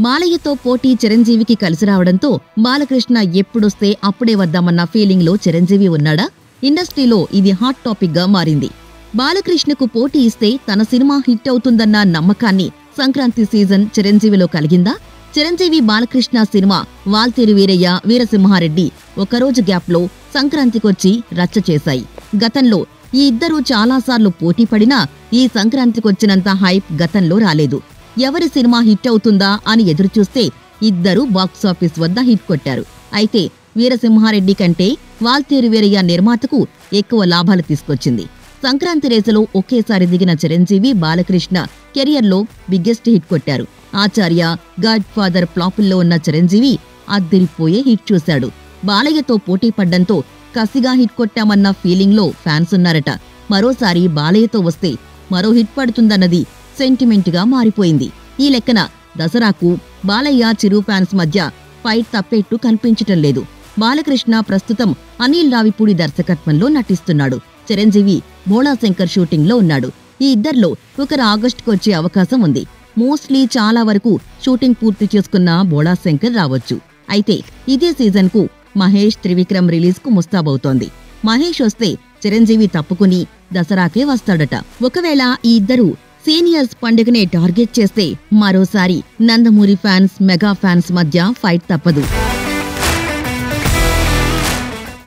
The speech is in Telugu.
బాలయ్యతో పోటీ చిరంజీవికి కలిసి రావడంతో బాలకృష్ణ ఎప్పుడొస్తే అప్పుడే వద్దామన్న ఫీలింగ్లో చిరంజీవి ఉన్నాడా ఇండస్ట్రీలో ఇది హాట్ టాపిక్ గా మారింది బాలకృష్ణకు పోటీ ఇస్తే తన సినిమా హిట్ అవుతుందన్న నమ్మకాన్ని సంక్రాంతి సీజన్ చిరంజీవిలో కలిగిందా చిరంజీవి బాలకృష్ణ సినిమా వాల్తేరు వీరయ్య వీరసింహారెడ్డి ఒకరోజు గ్యాప్లో సంక్రాంతికొచ్చి రచ్చ చేశాయి గతంలో ఈ ఇద్దరూ చాలాసార్లు పోటీ పడినా ఈ సంక్రాంతికొచ్చినంత హైప్ గతంలో రాలేదు ఎవరి సినిమా హిట్ అవుతుందా అని ఎదురుచూస్తే ఇద్దరూ బాక్సాఫీస్ వద్ద హిట్ కొట్టారు అయితే వీరసింహారెడ్డి కంటే వాల్తేరు వీరయ్య నిర్మాతకు ఎక్కువ లాభాలు తీసుకొచ్చింది సంక్రాంతి రేసులో ఒకేసారి దిగిన చిరంజీవి బాలకృష్ణ కెరియర్లో బిగ్గెస్ట్ హిట్ కొట్టారు ఆచార్య గాడ్ ఫాదర్ ఫ్లాపుల్లో ఉన్న చిరంజీవి అద్దరిపోయే హిట్ చూశాడు బాలయ్యతో పోటీ పడ్డంతో కసిగా హిట్ కొట్టామన్న ఫీలింగ్లో ఫ్యాన్స్ ఉన్నారట మరోసారి బాలయ్యతో వస్తే మరో హిట్ పడుతుందన్నది సెంటిమెంట్గా మారిపోయింది ఈ లెక్కన దసరాకు బాలయ్య చిరు ఫ్యాన్స్ మధ్య ఫైట్ తప్పేట్టు కనిపించటం లేదు బాలకృష్ణ ప్రస్తుతం అనిల్ రావిపూడి దర్శకత్వంలో నటిస్తున్నాడు చిరంజీవి భోళాశంకర్ షూటింగ్లో ఉన్నాడు ఈ ఇద్దర్లో ఒకరు ఆగస్టుకు వచ్చే అవకాశం ఉంది మోస్ట్లీ చాలా వరకు షూటింగ్ పూర్తి చేసుకున్న భోళాశంకర్ రావచ్చు అయితే ఇదే సీజన్కు మహేష్ త్రివిక్రమ్ రిలీజ్కు ముస్తాబవుతోంది మహేష్ వస్తే చిరంజీవి తప్పుకుని దసరాకే వస్తాడట ఒకవేళ ఈ ఇద్దరు సీనియర్స్ పండుగనే టార్గెట్ చేస్తే మరోసారి నందమూరి ఫ్యాన్స్ మెగా ఫ్యాన్స్ మధ్య ఫైట్ తప్పదు